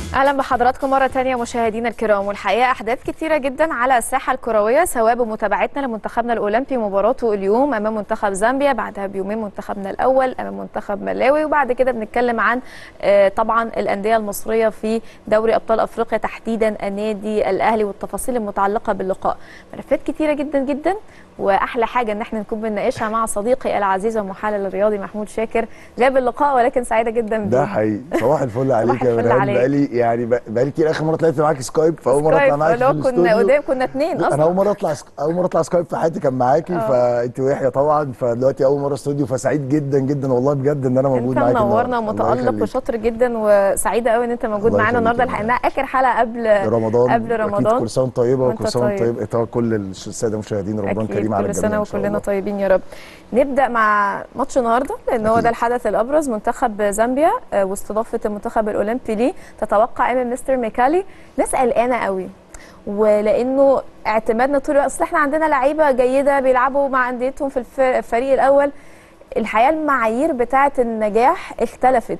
اهلا بحضراتكم مره تانية مشاهدينا الكرام والحقيقه احداث كتيره جدا على الساحه الكرويه سواء بمتابعتنا لمنتخبنا الاولمبي مباراته اليوم امام منتخب زامبيا بعدها بيومين منتخبنا الاول امام منتخب ملاوي وبعد كده بنتكلم عن آه، طبعا الانديه المصريه في دوري ابطال افريقيا تحديدا النادي الاهلي والتفاصيل المتعلقه باللقاء ملفات كتيره جدا جدا واحلى حاجه ان احنا نكون بنناقشها مع صديقي العزيز والمحلل الرياضي محمود شاكر غاب اللقاء ولكن سعيده جدا بيه ده حقيقي صباح الفل عليك يا الفل مرهان عليك. بقالي يعني بق- بقالي كتير اخر مره طلعت معاك سكايب فاول مره اطلع سكايب، معاك اللي في هو كنا الاستوديو قدام كنا اتنين انا اصلا اول مره اطلع سك... اول مره اطلع سكايب في حياتي كان معاكي آه. فانت ويحيى طبعا فدلوقتي اول مره استوديو فسعيد جدا جدا والله بجد ان انا موجود انت معاك منورنا النهاردة. الله ومتالق يخليك. وشاطر جدا وسعيده قوي ان انت موجود الله معانا يخليك النهارده يا الحقيقه مريم. اخر حلقه قبل رمضان قبل أكيد رمضان كل سنه وانت طيبه وانت وكل سنه وانت طيب. طيب طبعا كل الساده المشاهدين رمضان أكيد كريم على كل الجميع سنه إن شاء وكلنا الله. طيبين يا رب نبدا مع ماتش النهارده لان هو أكيد. ده الحدث الابرز منتخب زامبيا آه، واستضافه المنتخب الاولمبي ليه تتوقع ايه من مستر ميكالي ناس قلقانه قوي ولانه اعتمادنا طول الوقت اصل احنا عندنا لعيبه جيده بيلعبوا مع انديتهم في الف- الفريق الاول الحقيقه المعايير بتاعه النجاح اختلفت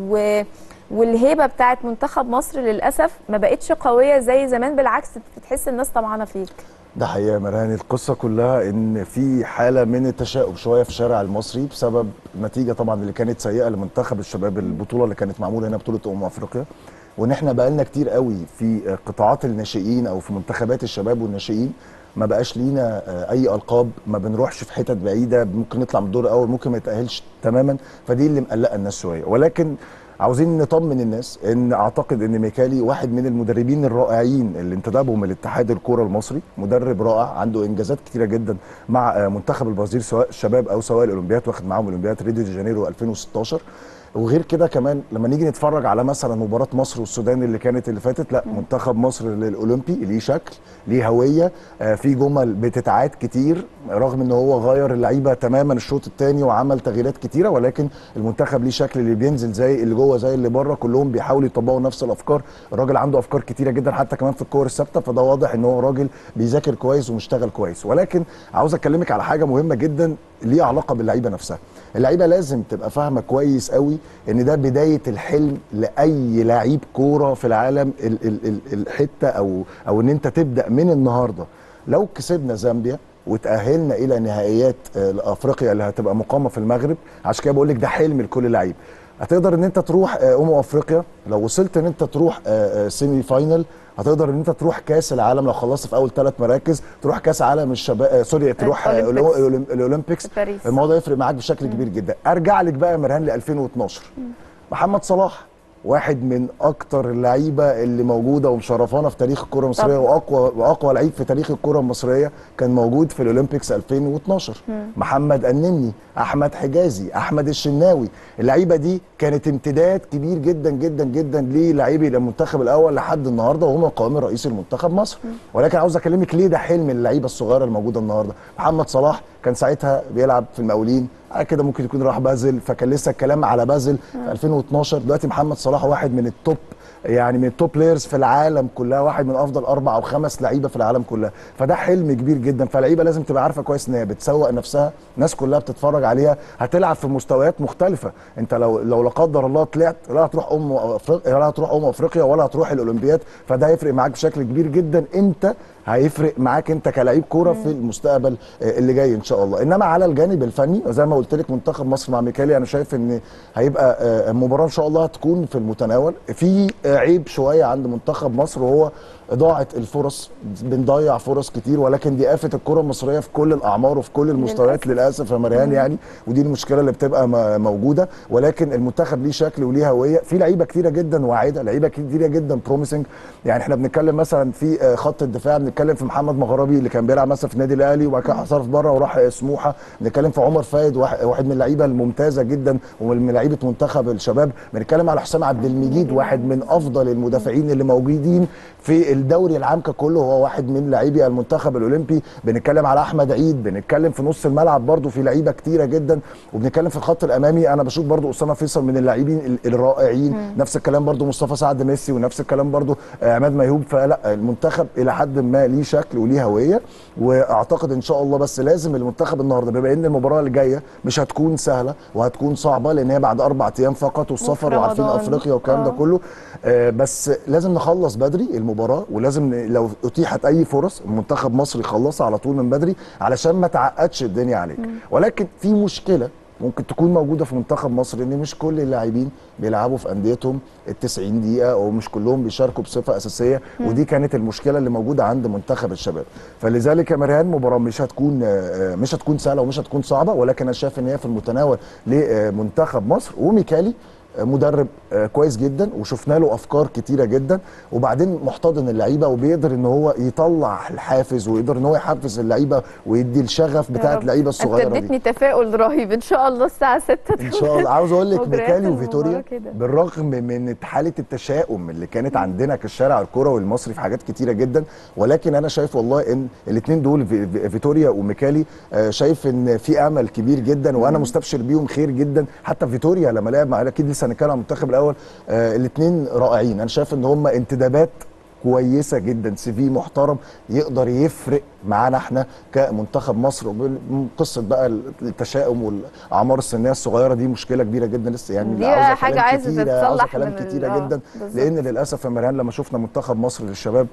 و والهيبه بتاعه منتخب مصر للاسف ما بقتش قويه زي زمان بالعكس بتحس الناس طمعانه فيك ده حقيقة يا مرهان القصة كلها إن في حالة من التشاؤم شوية في الشارع المصري بسبب النتيجة طبعا اللي كانت سيئة لمنتخب الشباب البطولة اللي كانت معمولة هنا بطولة أمم أفريقيا وإن إحنا بقالنا كتير قوي في قطاعات الناشئين أو في منتخبات الشباب والناشئين ما بقاش لينا آه، أي ألقاب ما بنروحش في حتت بعيدة ممكن نطلع من الدور الأول ممكن ما يتأهلش تماما فدي اللي مقلقة الناس شوية ولكن عاوزين نطمن الناس ان اعتقد ان ميكالي واحد من المدربين الرائعين اللي انتدبهم الاتحاد الكوره المصري مدرب رائع عنده انجازات كتيره جدا مع آه، منتخب البرازيل سواء الشباب او سواء الاولمبياد واخد معاهم اولمبياد ريو دي جانيرو 2016 وغير كده كمان لما نيجي نتفرج على مثلا مباراه مصر والسودان اللي كانت اللي فاتت لا منتخب مصر للاولمبي ليه شكل ليه هويه آه، في جمل بتتعاد كتير رغم ان هو غير اللعيبه تماما الشوط الثاني وعمل تغييرات كتيره ولكن المنتخب ليه شكل اللي بينزل زي اللي جوه زي اللي بره كلهم بيحاولوا يطبقوا نفس الافكار الراجل عنده افكار كتيره جدا حتى كمان في الكور الثابته فده واضح ان هو راجل بيذاكر كويس ومشتغل كويس ولكن عاوز اكلمك على حاجه مهمه جدا ليها علاقه باللعيبه نفسها اللعيبه لازم تبقى فاهمه كويس قوي ان ده بدايه الحلم لاي لعيب كوره في العالم ال ال ال الحته او او ان انت تبدا من النهارده لو كسبنا زامبيا وتاهلنا الى نهائيات آه، افريقيا اللي هتبقى مقامه في المغرب عشان كده بقول لك ده حلم لكل لعيب هتقدر ان انت تروح آه، امم افريقيا لو وصلت ان انت تروح آه، آه، سيمي فاينل هتقدر ان انت تروح كاس العالم لو خلصت في اول ثلاث مراكز تروح كاس عالم الشباب آه، سوري تروح آه، الأولمبيكس. الأولم- الاولمبيكس في باريس. الموضوع يفرق معاك بشكل كبير جدا ارجع لك بقى يا مرهان ل 2012 محمد صلاح واحد من اكتر اللعيبه اللي موجوده ومشرفانا في تاريخ الكره المصريه طبعا. واقوى واقوى لعيب في تاريخ الكره المصريه كان موجود في الاولمبيكس 2012 محمد النني احمد حجازي احمد الشناوي اللعيبه دي كانت امتداد كبير جدا جدا جدا للاعبي المنتخب الاول لحد النهارده وهم قائمين رئيس المنتخب مصر ولكن عاوز اكلمك ليه ده حلم اللعيبه الصغيره الموجوده النهارده محمد صلاح كان ساعتها بيلعب في المقاولين بعد كده ممكن يكون راح بازل فكان لسه الكلام على بازل في 2012 دلوقتي محمد صلاح واحد من التوب يعني من التوب بلايرز في العالم كلها واحد من افضل اربع او خمس لعيبه في العالم كلها فده حلم كبير جدا فاللعيبه لازم تبقى عارفه كويس ان هي بتسوق نفسها الناس كلها بتتفرج عليها هتلعب في مستويات مختلفه انت لو لو لا قدر الله طلعت لا هتروح ام افريقيا ولا هتروح ام افريقيا ولا هتروح الاولمبياد فده هيفرق معاك بشكل كبير جدا انت هيفرق معاك انت كلاعب كوره في المستقبل آه، اللي جاي ان شاء الله انما على الجانب الفني زي ما قلت لك منتخب مصر مع ميكالي انا شايف ان هيبقى آه، مباراه ان شاء الله هتكون في المتناول في آه، عيب شويه عند منتخب مصر وهو اضاعه الفرص بنضيع فرص كتير ولكن دي آفة الكره المصريه في كل الاعمار وفي كل المستويات للاسف يا مريان يعني ودي المشكله اللي بتبقى م- موجوده ولكن المنتخب ليه شكل وليه هويه في لعيبه كتيره جدا واعده لعيبه كتيره جدا بروميسنج يعني احنا بنتكلم مثلا في آه، خط الدفاع بنتكلم في محمد مغربي اللي كان بيلعب مثلا في النادي الاهلي وبعد كده صرف بره وراح آه، سموحه بنتكلم في عمر فايد واحد واحد من اللعيبه الممتازه جدا ومن لعيبه منتخب الشباب بنتكلم على حسام عبد المجيد واحد من افضل المدافعين اللي موجودين في الدوري العام ككله هو واحد من لاعبي المنتخب الاولمبي بنتكلم على احمد عيد بنتكلم في نص الملعب برضو في لعيبه كتيره جدا وبنتكلم في الخط الامامي انا بشوف برضو اسامه فيصل من اللاعبين ال- الرائعين نفس الكلام برضو مصطفى سعد ميسي ونفس الكلام برضو آه، عماد ميهوب فلا المنتخب الى حد ما ليه شكل وليه هويه واعتقد ان شاء الله بس لازم المنتخب النهارده بما ان المباراه اللي جايه مش هتكون سهله وهتكون صعبه لان هي بعد اربع ايام فقط والسفر وفي وعارفين رمضان. افريقيا والكلام ده آه. كله آه، بس لازم نخلص بدري المباراه ولازم ن- لو اتيحت اي فرص منتخب مصر يخلصها على طول من بدري علشان ما تعقدش الدنيا عليك ولكن في مشكله ممكن تكون موجوده في منتخب مصر ان مش كل اللاعبين بيلعبوا في انديتهم ال 90 دقيقه او مش كلهم بيشاركوا بصفه اساسيه ودي كانت المشكله اللي موجوده عند منتخب الشباب فلذلك يا مريان مباراه مش هتكون آه، مش هتكون سهله ومش هتكون صعبه ولكن انا شايف ان هي في المتناول لمنتخب مصر وميكالي مدرب آه، كويس جدا وشفنا له افكار كتيره جدا وبعدين محتضن اللعيبه وبيقدر ان هو يطلع الحافز ويقدر ان هو يحفز اللعيبه ويدي الشغف بتاع اللعيبه الصغيره انت دي اديتني تفاؤل رهيب ان شاء الله الساعه 6 ان شاء الله عاوز اقول لك مجريات ميكالي المباراة وفيتوريا كده. بالرغم من حاله التشاؤم اللي كانت عندنا كالشارع الكروي المصري في حاجات كتيره جدا ولكن انا شايف والله ان الاثنين دول في- في- فيتوريا وميكالي آه، شايف ان في امل كبير جدا وانا مستبشر بيهم خير جدا حتى فيتوريا لما لعب مع اكيد لسه هنتكلم عن المنتخب الاول الاثنين رائعين انا شايف ان هم انتدابات كويسه جدا سي في محترم يقدر يفرق معانا احنا كمنتخب مصر وبال- قصه بقى التشاؤم والاعمار السنيه الصغيره دي مشكله كبيره جدا لسه يعني دي عاوزة حاجة كلام عايزة كتيرة، تتصلح عاوزة كلام من ال- كتيره آه، جدا بالظبط. لان للاسف يا مريان لما شفنا منتخب مصر للشباب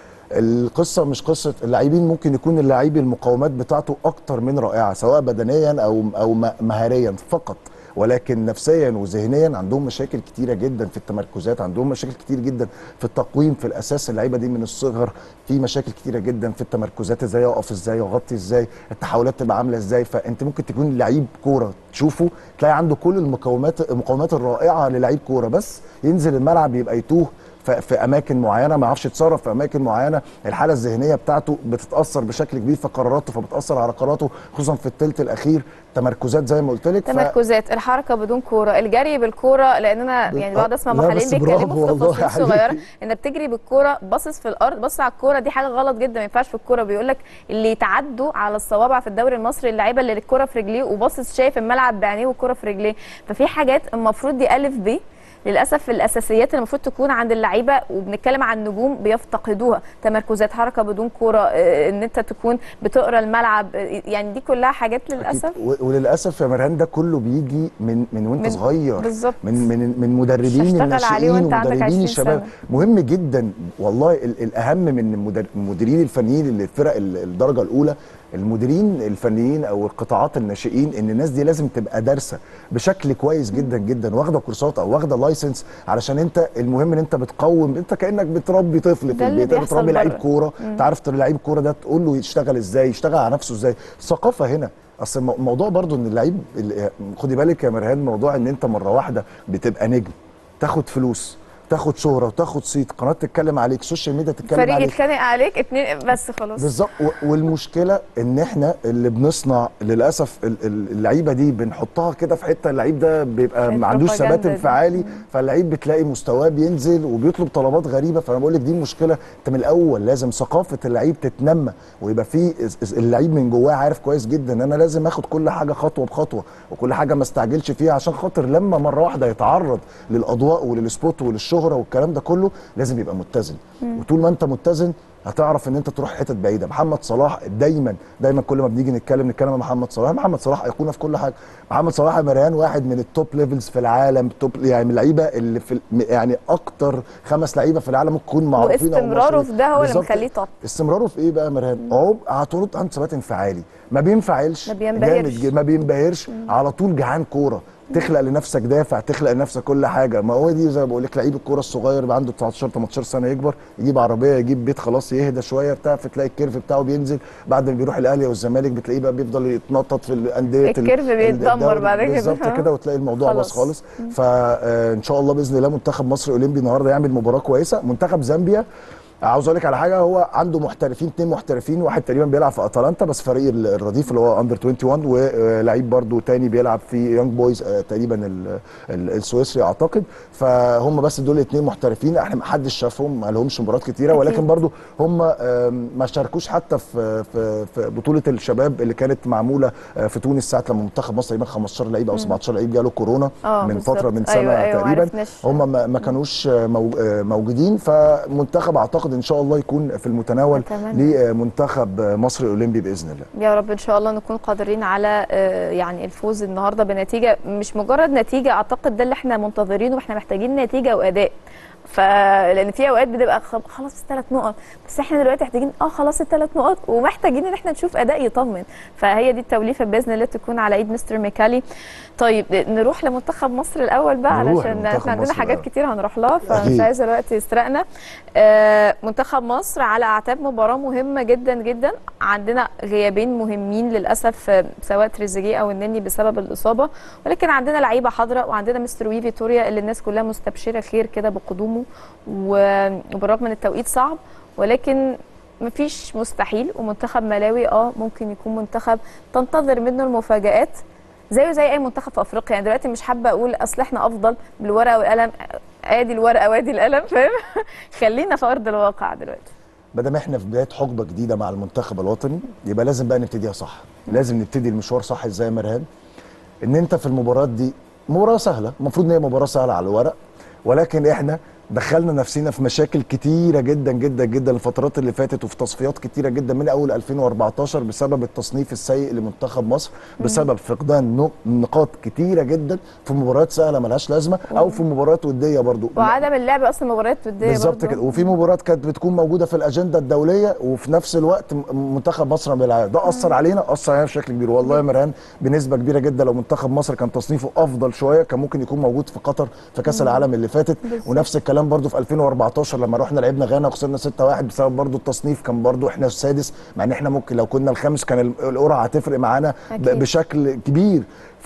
القصه مش قصه اللاعبين ممكن يكون اللاعب المقاومات بتاعته اكتر من رائعه سواء بدنيا او او م- مهاريا فقط ولكن نفسيا وذهنيا عندهم مشاكل كتيره جدا في التمركزات عندهم مشاكل كتير جدا في التقويم في الاساس اللعيبه دي من الصغر في مشاكل كتيره جدا في التمركزات ازاي اقف ازاي اغطي ازاي التحولات تبقى عامله ازاي فانت ممكن تكون لعيب كوره تشوفه تلاقي عنده كل المقومات المقومات الرائعه للعيب كوره بس ينزل الملعب يبقى يتوه ف- في اماكن معينه ما يعرفش يتصرف في اماكن معينه الحاله الذهنيه بتاعته بتتاثر بشكل كبير في قراراته فبتاثر على قراراته خصوصا في الثلث الاخير تمركزات زي ما قلت لك ف- تمركزات الحركه بدون كوره الجري بالكوره لان انا بال- يعني بقعد اسمع لا محللين بس بيتكلموا برافو في والله تفاصيل يا حبيبي. صغيره انك بتجري بالكوره باصص في الارض باصص على الكوره دي حاجه غلط جدا ما ينفعش في الكوره بيقول لك اللي يتعدوا على الصوابع في الدوري المصري اللعيبه اللي الكوره في رجليه وباصص شايف الملعب بعينيه والكوره في رجليه ففي حاجات المفروض دي الف ب للاسف الاساسيات اللي المفروض تكون عند اللعيبه وبنتكلم عن نجوم بيفتقدوها تمركزات حركه بدون كوره آه، ان انت تكون بتقرا الملعب آه، يعني دي كلها حاجات للاسف أكيد. و- وللاسف يا مرهان ده كله بيجي من من وانت من- صغير بالظبط. من من من مدربين هشتغل الناشئين عليه وأنت عندك ومدربين 20 الشباب سنة. مهم جدا والله ال- الاهم من المدر- المديرين الفنيين اللي في فرق ال- الدرجه الاولى المديرين الفنيين او القطاعات الناشئين ان الناس دي لازم تبقى دارسه بشكل كويس جدا جدا واخده كورسات او واخده لايسنس علشان انت المهم ان انت بتقوم انت كانك بتربي طفل في ده اللي البيت بيحصل بتربي لعيب بره. كوره تعرف لعيب كوره ده تقول له يشتغل ازاي يشتغل على نفسه ازاي الثقافه هنا اصل المو- الموضوع برضو ان اللعيب ال- خدي بالك يا مرهان موضوع ان انت مره واحده بتبقى نجم تاخد فلوس تاخد شهره وتاخد صيت قناه تتكلم عليك سوشيال ميديا تتكلم فريق عليك يتخانق عليك اتنين بس خلاص بالظبط و- والمشكله ان احنا اللي بنصنع للاسف ال- ال- اللعيبه دي بنحطها كده في حته اللعيب ده بيبقى ما عندوش ثبات البروباجندا دي. انفعالي فاللعيب بتلاقي مستواه بينزل وبيطلب طلبات غريبه فانا بقول لك دي مشكله انت من الاول لازم ثقافه اللعيب تتنمى ويبقى في اس- اس- اللعيب من جواه عارف كويس جدا ان انا لازم اخد كل حاجه خطوه بخطوه وكل حاجه ما استعجلش فيها عشان خاطر لما مره واحده يتعرض للاضواء وللسبوت وللشهره والكلام ده كله لازم يبقى متزن وطول ما انت متزن هتعرف ان انت تروح حتت بعيده محمد صلاح دايما دايما كل ما بنيجي نتكلم نتكلم عن محمد صلاح محمد صلاح ايقونه في كل حاجه محمد صلاح يا مريان واحد من التوب ليفلز في العالم توب يعني من اللعيبه اللي في ال- يعني اكتر خمس لعيبه في العالم ممكن يكونوا معروفين أو واستمراره مشهورين. في ده هو اللي بالظبط. مخليه توب استمراره في ايه بقى يا مرهان؟ عقب على طول عنده ثبات انفعالي ما بينفعلش ما بينبهرش. جامد جدا، ما بينبهرش على طول جعان كوره تخلق لنفسك دافع تخلق لنفسك كل حاجه ما هو دي زي ما بقول لك لعيب الكوره الصغير يبقى عنده 19 18 سنه يكبر يجيب عربيه يجيب بيت خلاص يهدى شويه بتاع فتلاقي الكيرف بتاعه بينزل بعد ما بيروح الاهلي والزمالك بتلاقيه بقى بيفضل يتنطط في الانديه ال- الكيرف بيتدمر الدوري. بعد كده. بالظبط كده وتلاقي الموضوع باظ خلاص. خالص فان شاء الله باذن الله منتخب مصر اولمبي النهارده يعمل مباراه كويسه منتخب زامبيا عاوز اقول لك على حاجه هو عنده محترفين اثنين محترفين واحد تقريبا بيلعب في اتلانتا بس فريق ال- الرديف اللي هو اندر 21 ولعيب برضو تاني بيلعب في يونج بويز آه، تقريبا ال- ال- السويسري اعتقد فهم بس دول اثنين محترفين احنا ما حدش شافهم ما لهمش مباريات كتيره أكيد. ولكن برضو هم آم، ما شاركوش حتى في في في بطوله الشباب اللي كانت معموله آه، في تونس ساعه لما منتخب مصر تقريبا 15 لعيب او 17 لعيب جاله كورونا آه، من بالظبط. فتره من سنه أيوة، أيوة، تقريبا معرفناش. هم ما ما كانوش مو- موجودين فمنتخب اعتقد ان شاء الله يكون في المتناول أتمنى. لمنتخب مصر الاولمبي باذن الله يا رب ان شاء الله نكون قادرين على آه، يعني الفوز النهارده بنتيجه مش مجرد نتيجه اعتقد ده اللي احنا منتظرينه واحنا محتاجين نتيجه واداء ف لان في اوقات بتبقى خ- خلاص الثلاث نقط بس احنا دلوقتي محتاجين اه خلاص الثلاث نقط ومحتاجين ان احنا نشوف اداء يطمن فهي دي التوليفه باذن الله تكون على ايد مستر ميكالي طيب نروح لمنتخب مصر الاول بقى نروح علشان لمنتخب احنا عندنا مصر حاجات الأول. كتير هنروح لها فمش أكيد. عايزه الوقت يسرقنا آه، منتخب مصر على اعتاب مباراه مهمه جدا جدا عندنا غيابين مهمين للاسف آه، سواء تريزيجيه او النني بسبب الاصابه ولكن عندنا لعيبه حاضره وعندنا مستر وي فيتوريا اللي الناس كلها مستبشره خير كده بقدومه و- وبالرغم من التوقيت صعب ولكن مفيش مستحيل ومنتخب ملاوي اه ممكن يكون منتخب تنتظر منه المفاجآت زيه زي اي منتخب في افريقيا يعني دلوقتي مش حابه اقول اصل احنا افضل بالورقه والقلم ادي الورقه وادي القلم فاهم خلينا في ارض الواقع دلوقتي ما دام احنا في بدايه حقبه جديده مع المنتخب الوطني يبقى لازم بقى نبتديها صح لازم نبتدي المشوار صح ازاي يا مرهان ان انت في المباراه دي مباراه سهله المفروض ان هي مباراه سهله على الورق ولكن احنا دخلنا نفسنا في مشاكل كتيره جدا جدا جدا الفترات اللي فاتت وفي تصفيات كتيره جدا من اول 2014 بسبب التصنيف السيء لمنتخب مصر بسبب فقدان نق- نقاط كتيره جدا في مباريات سهله ملهاش لازمه او في مباريات وديه برضو وعدم اللعب اصلا مباريات وديه بالظبط برضو. كده وفي مباريات كانت بتكون موجوده في الاجنده الدوليه وفي نفس الوقت م- منتخب مصر ما بيلعبها ده اثر علينا اثر علينا بشكل كبير والله يا مرهان بنسبه كبيره جدا لو منتخب مصر كان تصنيفه افضل شويه كان ممكن يكون موجود في قطر في كاس العالم اللي فاتت بالظبط. ونفس الكلام برضو في 2014 لما رحنا لعبنا غانا وخسرنا 6-1 بسبب برضو التصنيف كان برضو احنا السادس مع ان احنا ممكن لو كنا الخامس كان ال- القرعه هتفرق معانا ب- أكيد. بشكل كبير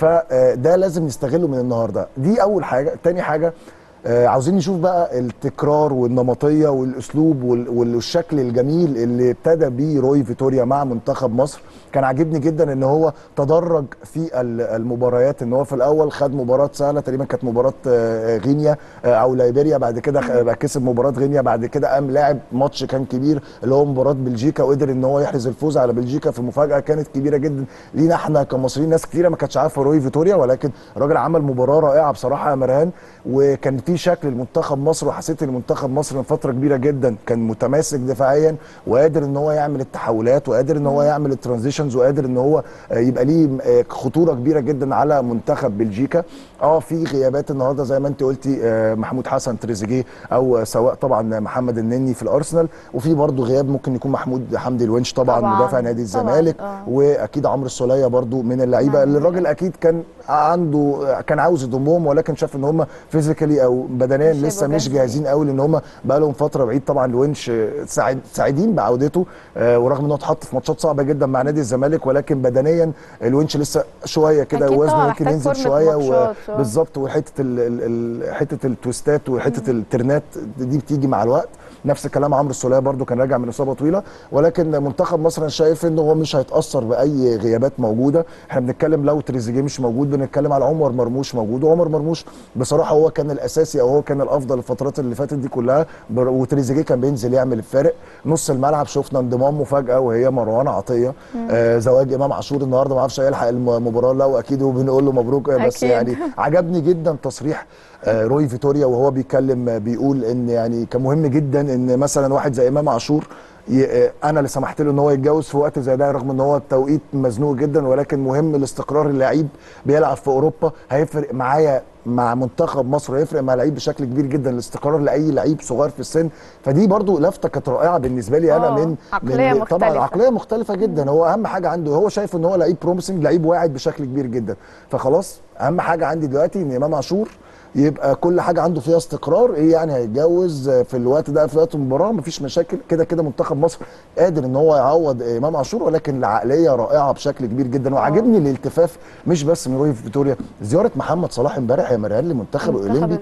فده لازم نستغله من النهارده دي اول حاجه تاني حاجه آه، عاوزين نشوف بقى التكرار والنمطيه والاسلوب وال- والشكل الجميل اللي ابتدى بيه روي فيتوريا مع منتخب مصر كان عاجبني جدا ان هو تدرج في ال- المباريات ان هو في الاول خد مباراه سهله تقريبا كانت مباراه آه، غينيا آه، او ليبيريا بعد كده خ- بقى كسب مباراه غينيا بعد كده قام لاعب ماتش كان كبير اللي هو مباراه بلجيكا وقدر ان هو يحرز الفوز على بلجيكا في مفاجاه كانت كبيره جدا لينا احنا كمصريين ناس كتيره ما كانتش عارفه روي فيتوريا ولكن الراجل عمل مباراه رائعه بصراحه يا مرهان وكان في شكل لمنتخب مصر وحسيت ان منتخب مصر من فتره كبيره جدا كان متماسك دفاعيا وقادر ان هو يعمل التحولات وقادر ان هو يعمل الترانزيشنز وقادر ان هو آه، يبقى ليه آه، خطوره كبيره جدا على منتخب بلجيكا اه في غيابات النهارده زي ما انت قلتي آه، محمود حسن تريزيجيه او آه، سواء طبعا محمد النني في الارسنال وفي برضه غياب ممكن يكون محمود حمدي الونش طبعا, طبعاً، مدافع نادي طبعاً، الزمالك آه. واكيد عمرو السوليه برضو من اللعيبه نعم. اللي الراجل اكيد كان عنده كان عاوز يضمهم ولكن شاف ان هم فيزيكالي او بدنيا مش لسه هيبقوا مش جاهزين. جاهزين قوي لان هم بقى لهم فتره بعيد طبعا الونش سعيد سعيدين بعودته آه، ورغم ان هو اتحط في ماتشات صعبه جدا مع نادي الزمالك ولكن بدنيا الونش لسه شويه كده أكيد وزنه طبعاً، يمكن محتاج ينزل فورمة شويه ماتشات، آه. بالظبط وحته ال ال ال حته التويستات وحته الترنات دي بتيجي مع الوقت نفس الكلام عمرو السوليه برده كان راجع من اصابه طويله ولكن منتخب مصر انا شايف ان هو مش هيتاثر باي غيابات موجوده احنا بنتكلم لو تريزيجيه مش موجود بنتكلم على عمر مرموش موجود وعمر مرموش بصراحه هو كان الاساسي او هو كان الافضل الفترات اللي فاتت دي كلها بر- وتريزيجيه كان بينزل يعمل الفارق نص الملعب شفنا انضمام مفاجاه وهي مروان عطيه آه زواج امام عاشور النهارده ما اعرفش هيلحق المباراه لا واكيد وبنقول له مبروك آه، بس أكيد. يعني عجبني جدا تصريح آه، روي فيتوريا وهو بيتكلم آه، بيقول ان يعني كان مهم جدا ان مثلا واحد زي امام عاشور ي- آه، انا اللي سمحت له ان هو يتجوز في وقت زي ده رغم ان هو التوقيت مزنوق جدا ولكن مهم الاستقرار اللعيب بيلعب في اوروبا هيفرق معايا مع منتخب مصر هيفرق مع لعيب بشكل كبير جدا الاستقرار لاي لعيب صغير في السن فدي برضو لفته كانت رائعه بالنسبه لي انا آه، من عقلية من مختلفة. طبعا عقليه مختلفه جدا هو اهم حاجه عنده هو شايف ان هو لعيب بروميسنج لعيب واعد بشكل كبير جدا فخلاص اهم حاجه عندي دلوقتي ان امام عاشور يبقى كل حاجه عنده فيها استقرار ايه يعني هيتجوز في الوقت ده في وقت المباراه مفيش مشاكل كده كده منتخب مصر قادر ان هو يعوض امام عاشور ولكن العقليه رائعه بشكل كبير جدا وعاجبني الالتفاف مش بس من روي فيتوريا زياره محمد صلاح امبارح يا مريان لمنتخب المنتخب الاولمبي الأولمبي.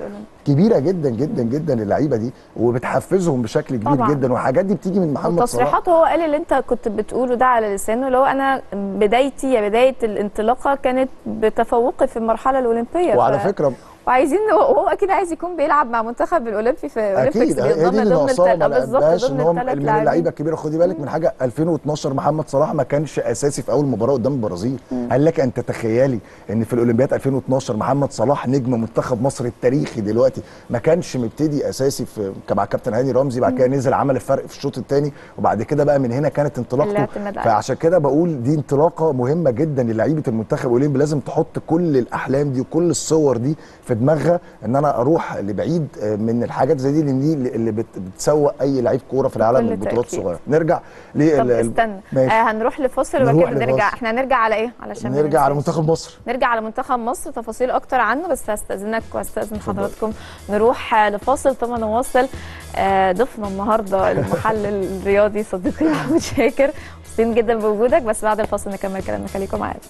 كبيره جدا جدا جدا اللعيبه دي وبتحفزهم بشكل كبير طبعاً. جدا والحاجات دي بتيجي من محمد صلاح وتصريحاته هو قال اللي انت كنت بتقوله ده على لسانه اللي هو انا بدايتي يا بدايه الانطلاقه كانت بتفوقي في المرحله الاولمبيه وعلى ف- فكره وعايزين وهو اكيد عايز يكون بيلعب مع منتخب الاولمبي في اولمبيكس اكيد هي دي ضمن اللي ضمن ناقصاها التل- ما بالظبط لعبهاش ان ضمن هو الثلاث من لاعبين اللعيبه الكبيره خدي بالك من حاجه 2012 محمد صلاح ما كانش اساسي في اول مباراه قدام البرازيل هل لك ان تتخيلي ان في الاولمبياد 2012 محمد صلاح نجم منتخب مصر التاريخي دلوقتي ما كانش مبتدي اساسي في مع كابتن هاني رمزي بعد كده نزل عمل الفرق في الشوط الثاني وبعد كده بقى من هنا كانت انطلاقته الاعتماد عليه. فعشان كده بقول دي انطلاقه مهمه جدا للعيبه المنتخب الاولمبي لازم تحط كل الاحلام دي وكل الصور دي في دماغها ان انا اروح لبعيد آه، من الحاجات زي دي لان دي اللي بت- بتسوق اي لعيب كوره في العالم بكل البطولات تأكيد. الصغيره نرجع طب لل استنى ماشي. آه هنروح لفاصل وبعد نروح كده نرجع لفاصل. احنا هنرجع على ايه علشان ما نرجع على ننساش. منتخب مصر نرجع على منتخب مصر تفاصيل اكتر عنه بس هستاذنك واستاذن حضراتكم نروح آه، لفاصل ثم نواصل آه، ضيفنا النهارده المحلل الرياضي صديقي محمود شاكر مبسوطين جدا بوجودك بس بعد الفاصل نكمل كلامنا خليكم معانا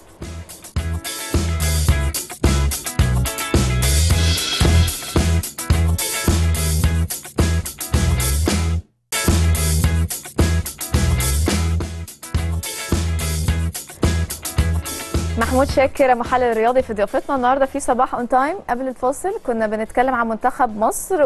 محمود شاكر محلل الرياضي في ضيافتنا النهارده في صباح اون تايم قبل الفاصل كنا بنتكلم عن منتخب مصر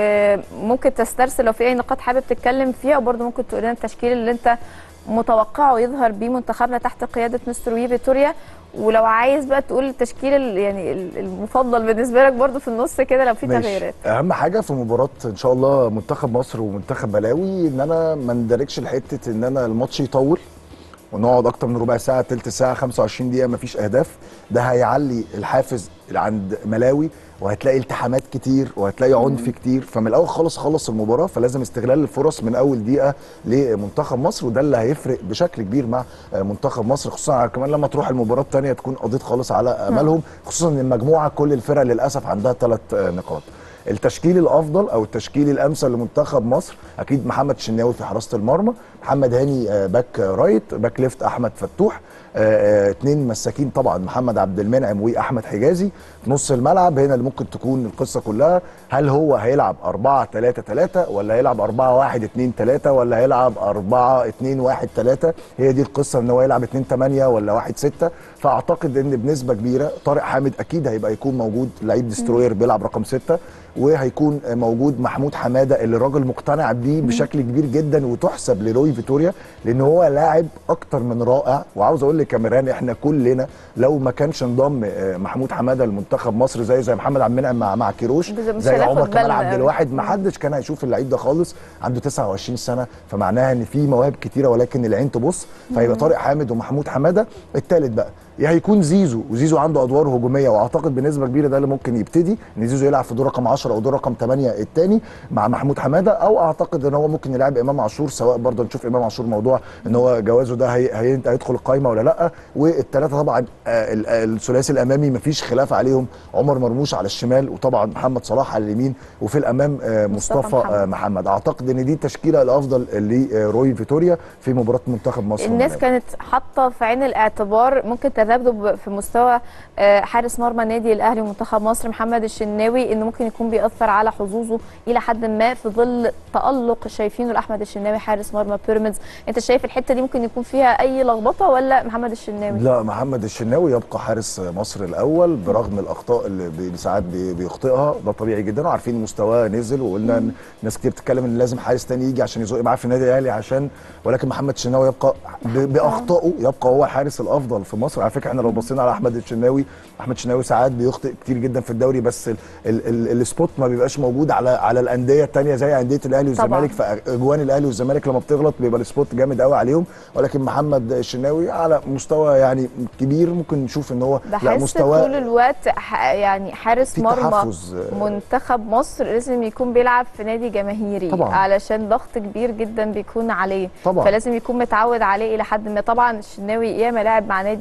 وممكن تسترسل لو في اي نقاط حابب تتكلم فيها وبرده ممكن تقول لنا التشكيل اللي انت متوقعه يظهر بيه منتخبنا تحت قياده مستر وي فيتوريا ولو عايز بقى تقول التشكيل ال- يعني ال- المفضل بالنسبه لك برده في النص كده لو في ماشي. تغييرات اهم حاجه في مباراه ان شاء الله منتخب مصر ومنتخب ملاوي ان انا ما ندركش لحته ان انا الماتش يطول ونقعد اكتر من ربع ساعه تلت ساعه 25 دقيقه مفيش اهداف ده هيعلي الحافز اللي عند ملاوي وهتلاقي التحامات كتير وهتلاقي عنف كتير فمن الاول خالص خلص المباراه فلازم استغلال الفرص من اول دقيقه لمنتخب مصر وده اللي هيفرق بشكل كبير مع منتخب مصر خصوصا كمان لما تروح المباراه الثانيه تكون قضيت خالص على املهم خصوصا ان المجموعه كل الفرق للاسف عندها ثلاث نقاط التشكيل الافضل او التشكيل الامثل لمنتخب مصر اكيد محمد شناوي في حراسه المرمى محمد هاني آه، باك رايت باك ليفت احمد فتوح آه، آه، اتنين مساكين طبعا محمد عبد المنعم واحمد حجازي في نص الملعب هنا اللي ممكن تكون القصه كلها هل هو هيلعب 4 3 3 ولا هيلعب 4 1 2 3 ولا هيلعب 4 2 1 3 هي دي القصه ان هو يلعب 2 8 ولا 1 6 فاعتقد ان بنسبه كبيره طارق حامد اكيد هيبقى يكون موجود لعيب ديستروير بيلعب رقم 6 وهيكون موجود محمود حماده اللي الراجل مقتنع بيه بشكل كبير جدا وتحسب لروي فيتوريا لان هو لاعب اكتر من رائع وعاوز اقول لك يا ميران احنا كلنا لو ما كانش انضم آه، محمود حماده لمنتخب مصر زي زي محمد عبد المنعم مع مع كيروش بالظبط، مش زي هناخد عمر كمال بالنا عبد أوي. الواحد ما حدش كان هيشوف اللعيب ده خالص عنده 29 سنه فمعناها ان في مواهب كتيره ولكن العين تبص فيبقى طارق حامد ومحمود حماده الثالث بقى يا هيكون زيزو وزيزو عنده ادوار هجوميه واعتقد بنسبه كبيره ده اللي ممكن يبتدي ان زيزو يلعب في دور رقم 10 او دور رقم 8 الثاني مع محمود حماده او اعتقد ان هو ممكن يلعب امام عاشور سواء برضه نشوف امام عاشور موضوع ان هو جوازه ده هي هي هيدخل القايمه ولا لا والثلاثه طبعا آه، ال- آه، الثلاثي الامامي مفيش خلاف عليهم عمر مرموش على الشمال وطبعا محمد صلاح على اليمين وفي الامام آه، مصطفى مصطفى محمد. آه، محمد اعتقد ان دي التشكيله الافضل لروي فيتوريا في مباراه منتخب مصر الناس والمغرب. كانت حاطه في عين الاعتبار ممكن تذبذب في مستوى آه، حارس مرمى النادي الاهلي ومنتخب مصر محمد الشناوي انه ممكن يكون بيأثر على حظوظه الى حد ما في ظل تألق شايفينه لاحمد الشناوي حارس مرمى بيراميدز انت شايف الحته دي ممكن يكون فيها اي لخبطه ولا محمد الشناوي لا محمد الشناوي يبقى حارس مصر الاول برغم الاخطاء اللي بي- ساعات بي- بيخطئها ده طبيعي جدا وعارفين مستواه نزل وقلنا ان ناس كتير بتتكلم ان لازم حارس تاني يجي عشان يزق معاه في النادي الاهلي عشان ولكن محمد الشناوي يبقى ب- باخطائه يبقى هو الحارس الافضل في مصر على فكره احنا لو بصينا على احمد الشناوي احمد الشناوي ساعات بيخطئ كتير جدا في الدوري بس ال ال ال السبوت ما بيبقاش موجود على على الانديه الثانيه زي انديه الاهلي طبعاً. والزمالك فاجوان الاهلي والزمالك لما بتغلط بيبقى السبوت جامد قوي عليهم ولكن محمد الشناوي على مستوى يعني كبير ممكن نشوف ان هو لا بحس مستواه طول الوقت ح- يعني حارس في مرمى تحفظ منتخب مصر لازم يكون بيلعب في نادي جماهيري طبعاً. علشان ضغط كبير جدا بيكون عليه طبعاً. فلازم يكون متعود عليه الى حد ما طبعا الشناوي ياما لعب مع نادي الزمالك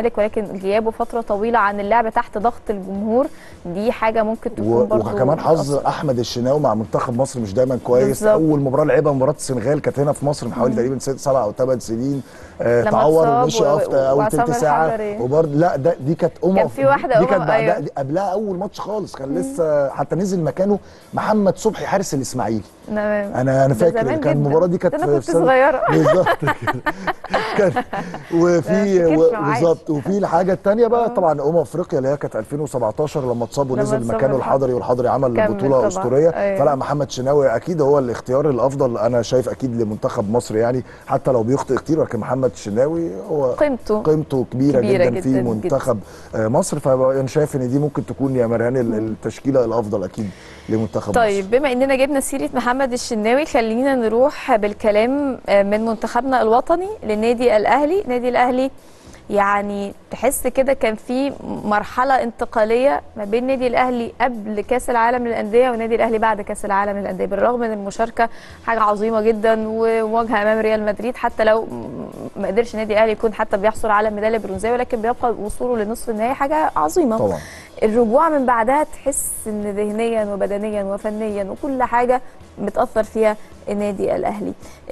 الزمالك ولكن غيابه فتره طويله عن اللعب تحت ضغط الجمهور دي حاجه ممكن تكون و- برضه وكمان حظ بتأثر. احمد الشناوي مع منتخب مصر مش دايما كويس بالظبط. اول مباراه لعبها مباراه السنغال كانت هنا في مصر من حوالي تقريبا ست سبع او ثمان سنين آه لما تعور اتصاب ومشي و- افت اول وعصام ثلث ساعه الحضري. وبرضه لا ده دي كانت ام كان في واحدة دي أم- كانت بعدها أيوة. دي قبلها اول ماتش خالص كان لسه حتى نزل مكانه محمد صبحي حارس الاسماعيلي تمام انا انا ده فاكر زمان كان جداً. المباراه دي كانت ده أنا كنت في سنة- صغيرة. بالظبط كده. كان وفي ما و- افتكرش معاش. بالظبط وفي الحاجه الثانيه بقى طبعا امم افريقيا اللي هي كانت 2017 لما اتصاب لما ونزل اتصاب مكانه الحضري. الحضري والحضري عمل كمل بطوله طبعاً. اسطوريه أيوة. فلا محمد شناوي اكيد هو الاختيار الافضل انا شايف اكيد لمنتخب مصر يعني حتى لو بيخطئ كتير لكن محمد الشناوي هو قيمته قيمته كبيره, كبيرة جدا, في جداً منتخب آه، مصر فانا شايف ان دي ممكن تكون يا مرهان ال- التشكيله الافضل اكيد لمنتخب طيب مصر بما اننا جبنا سيره محمد الشناوي خلينا نروح بالكلام آه، من منتخبنا الوطني للنادي الاهلي النادي الاهلي يعني تحس كده كان في مرحله انتقاليه ما بين النادي الاهلي قبل كاس العالم للانديه والنادي الاهلي بعد كاس العالم للانديه بالرغم من المشاركه حاجه عظيمه جدا ومواجهه امام ريال مدريد حتى لو ما قدرش النادي الاهلي يكون حتى بيحصل على ميداليه برونزيه ولكن بيبقى وصوله لنصف النهائي حاجه عظيمه طبعا الرجوع من بعدها تحس ان ذهنيا وبدنيا وفنيا وكل حاجه بتاثر فيها النادي الاهلي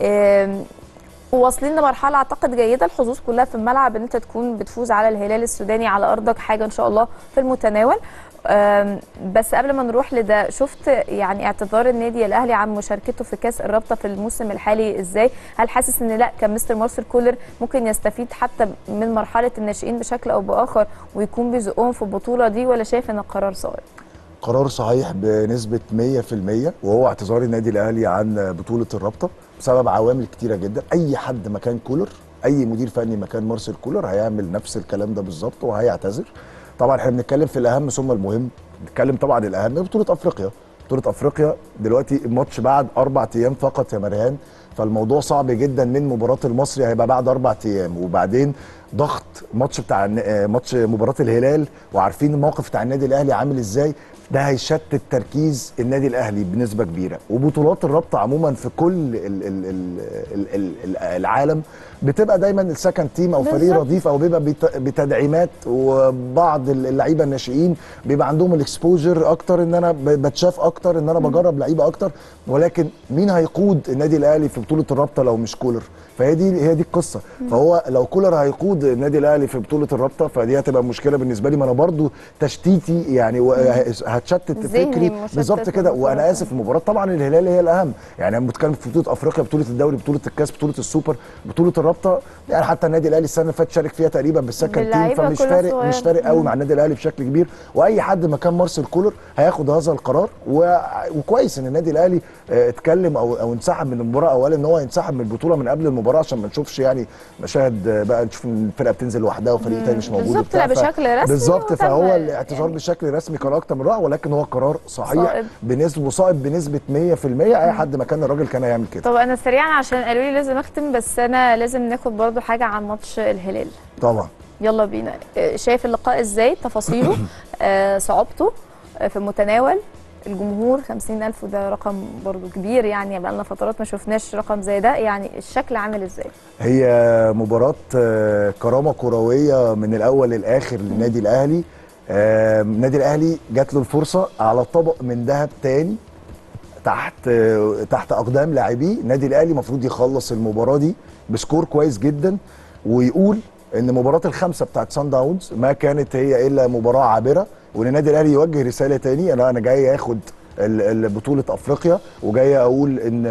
آم، واصلين لمرحله اعتقد جيده الحظوظ كلها في الملعب ان انت تكون بتفوز على الهلال السوداني على ارضك حاجه ان شاء الله في المتناول آم، بس قبل ما نروح لده شفت يعني اعتذار النادي الاهلي عن مشاركته في كاس الرابطه في الموسم الحالي ازاي هل حاسس ان لا كان مستر مارسيل كولر ممكن يستفيد حتى من مرحله الناشئين بشكل او باخر ويكون بيزقهم في البطوله دي ولا شايف ان القرار صائب قرار صحيح بنسبة 100% وهو اعتذار النادي الأهلي عن بطولة الرابطة بسبب عوامل كتيرة جدا أي حد مكان كولر أي مدير فني مكان مارسيل كولر هيعمل نفس الكلام ده بالظبط وهيعتذر طبعا احنا بنتكلم في الأهم ثم المهم بنتكلم طبعا الأهم بطولة أفريقيا بطولة أفريقيا دلوقتي الماتش بعد أربع أيام فقط يا مريان فالموضوع صعب جدا من مباراة المصري هيبقى بعد أربع أيام وبعدين ضغط ماتش بتاع الن- آه، ماتش مباراة الهلال وعارفين الموقف بتاع النادي الأهلي عامل إزاي ده هيشتت تركيز النادي الاهلي بنسبه كبيره وبطولات الرابطه عموما في كل ال ال ال ال ال العالم بتبقى دايما السكند تيم او فريق بالظبط. رديف او بيبقى بت- بتدعيمات وبعض اللعيبه الناشئين بيبقى عندهم الاكسبوجر اكتر ان انا ب- بتشاف اكتر ان انا بجرب لعيبه اكتر ولكن مين هيقود النادي الاهلي في بطوله الرابطه لو مش كولر فهي دي هي دي القصه فهو لو كولر هيقود النادي الاهلي في بطوله الرابطه فدي هتبقى مشكله بالنسبه لي ما انا برضو تشتيتي يعني و- هتشتت ذهني فكري مشتت بالظبط في كده البطولة. وانا اسف المباراه طبعا الهلال هي الاهم يعني انا بتكلم في بطوله افريقيا بطوله الدوري بطوله الكاس بطوله السوبر بطوله الرابطه يعني حتى النادي الاهلي السنه اللي فاتت شارك فيها تقريبا بالسكند تيم باللعيبة فمش كلها فارق صغيرة. مش فارق قوي مم. مع النادي الاهلي بشكل كبير واي حد مكان مارسيل كولر هياخد هذا القرار و... وكويس ان النادي الاهلي آه، اتكلم او او انسحب من المباراه او قال ان هو ينسحب من البطوله من قبل المباراه عشان ما نشوفش يعني مشاهد آه، بقى نشوف ان الفرقه بتنزل لوحدها وفريق تاني مش موجود بالظبط، وبتاع. لا، ف- بشكل رسمي بالظبط وتم فهو الاعتذار يعني- بشكل رسمي كان اكتر من رائع ولكن هو قرار صحيح صائب. بنسبه وصائب بنسبه 100% اي حد مكان الراجل كان هيعمل كده طب انا سريعا عشان قالوا لي لازم اختم بس انا لازم ناخد برضو حاجه عن ماتش الهلال طبعا يلا بينا آه، شايف اللقاء ازاي تفاصيله آه، صعوبته آه، في المتناول الجمهور 50000 وده رقم برضو كبير يعني بقالنا فترات ما شفناش رقم زي ده يعني الشكل عامل ازاي هي مباراة آه، كرامة كروية من الأول للآخر للنادي الأهلي آه، النادي الأهلي جات له الفرصة على طبق من ذهب تاني تحت آه، تحت أقدام لاعبيه النادي الأهلي المفروض يخلص المباراة دي بسكور كويس جدا ويقول ان مباراه الخمسه بتاعت سان داونز ما كانت هي الا مباراه عابره وان النادي الاهلي يوجه رساله تاني انا انا جاي اخد ال- ال- بطوله افريقيا وجاي اقول ان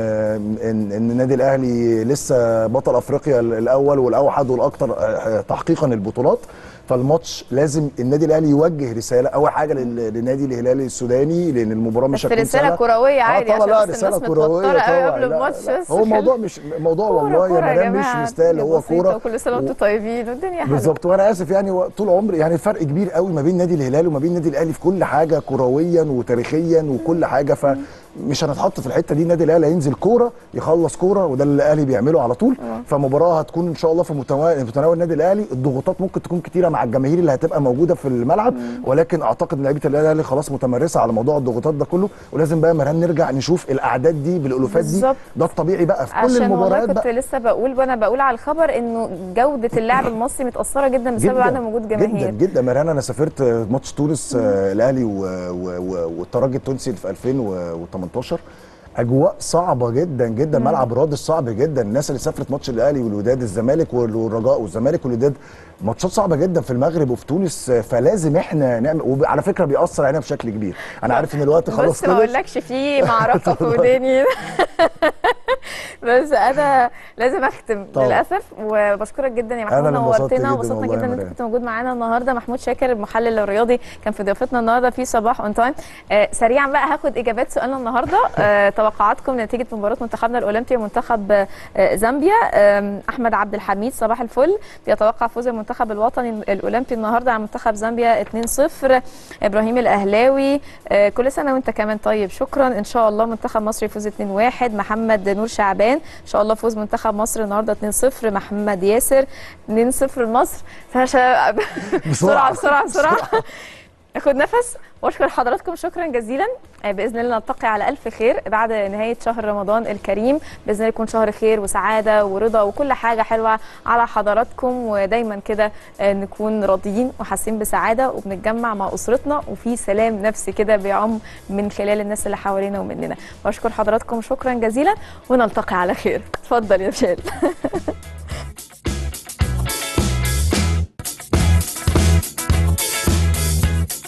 ان ان النادي الاهلي لسه بطل افريقيا ال- الاول والاوحد والاكثر آه، تحقيقا البطولات فالماتش لازم النادي الاهلي يوجه رساله اول حاجه لل- للنادي الهلالي السوداني لان المباراه مش بس هتكون رساله سهلة. كرويه آه عادي طبعا عشان لا بس رساله الناس كرويه متوتره قوي طبعا قبل لا، الماتش لا. بس هو موضوع مش موضوع والله يا مدام مش مستاهل هو كوره كل سنه وانتم طيبين والدنيا حلوه بالظبط وانا اسف يعني هو طول عمري يعني فرق كبير قوي ما بين نادي الهلال وما بين النادي الاهلي في كل حاجه كرويا وتاريخيا وكل حاجه ف مش هنتحط في الحته دي النادي الاهلي هينزل كوره يخلص كوره وده اللي الاهلي بيعمله على طول فمباراه هتكون ان شاء الله في متناول متناول النادي الاهلي الضغوطات ممكن تكون كتيره مع الجماهير اللي هتبقى موجوده في الملعب ولكن اعتقد ان لعيبه النادي الاهلي خلاص متمرسه على موضوع الضغوطات ده كله ولازم بقى مران نرجع نشوف الاعداد دي بالالوفات دي بالظبط. ده الطبيعي بقى في كل عشان والله المباريات كنت بقى لسه بقول وانا بقول على الخبر انه جوده اللاعب المصري متاثره جدا بسبب عدم وجود جماهير جدا جدا مران انا سافرت ماتش تونس آه، الاهلي و- و- و- والترجي التونسي في 2018 اجواء صعبه جدا جدا ملعب رادس صعب جدا الناس اللي سافرت ماتش الاهلي والوداد الزمالك والرجاء والزمالك والوداد ماتشات صعبه جدا في المغرب وفي تونس آه، فلازم احنا نعمل وعلى فكره بيأثر علينا بشكل كبير انا عارف ان الوقت خلاص بص ما خلص اقولكش في معركه في وداني بس انا لازم اختم طبعا. للاسف وبشكرك جدا يا محمود أنا اللي انبسطت نورتنا جداً وانبسطنا والله جدا يا ان انت مريم. كنت موجود معانا النهارده محمود شاكر المحلل الرياضي كان في ضيافتنا النهارده في صباح اون تايم آه سريعا بقى هاخد اجابات سؤالنا النهارده آه توقعاتكم لنتيجه مباراه منتخبنا الاولمبي ومنتخب آه زامبيا آه احمد عبد الحميد صباح الفل بيتوقع فوز المنتخب الوطني الاولمبي النهارده على منتخب زامبيا 2-0 ابراهيم الاهلاوي آه كل سنه وانت كمان طيب شكرا ان شاء الله منتخب مصر يفوز 2-1 محمد نور شعبان ان شاء الله فوز منتخب مصر النهارده 2-0 محمد ياسر 2-0 لمصر فشا- بسرعه بسرعه بسرعه ناخد نفس واشكر حضراتكم شكرا جزيلا آه، باذن الله نلتقي على الف خير بعد نهايه شهر رمضان الكريم باذن الله يكون شهر خير وسعاده ورضا وكل حاجه حلوه على حضراتكم ودايما كده آه، نكون راضيين وحاسين بسعاده وبنتجمع مع اسرتنا وفي سلام نفسي كده بيعم من خلال الناس اللي حوالينا ومننا بشكر حضراتكم شكرا جزيلا ونلتقي على خير اتفضل يا شال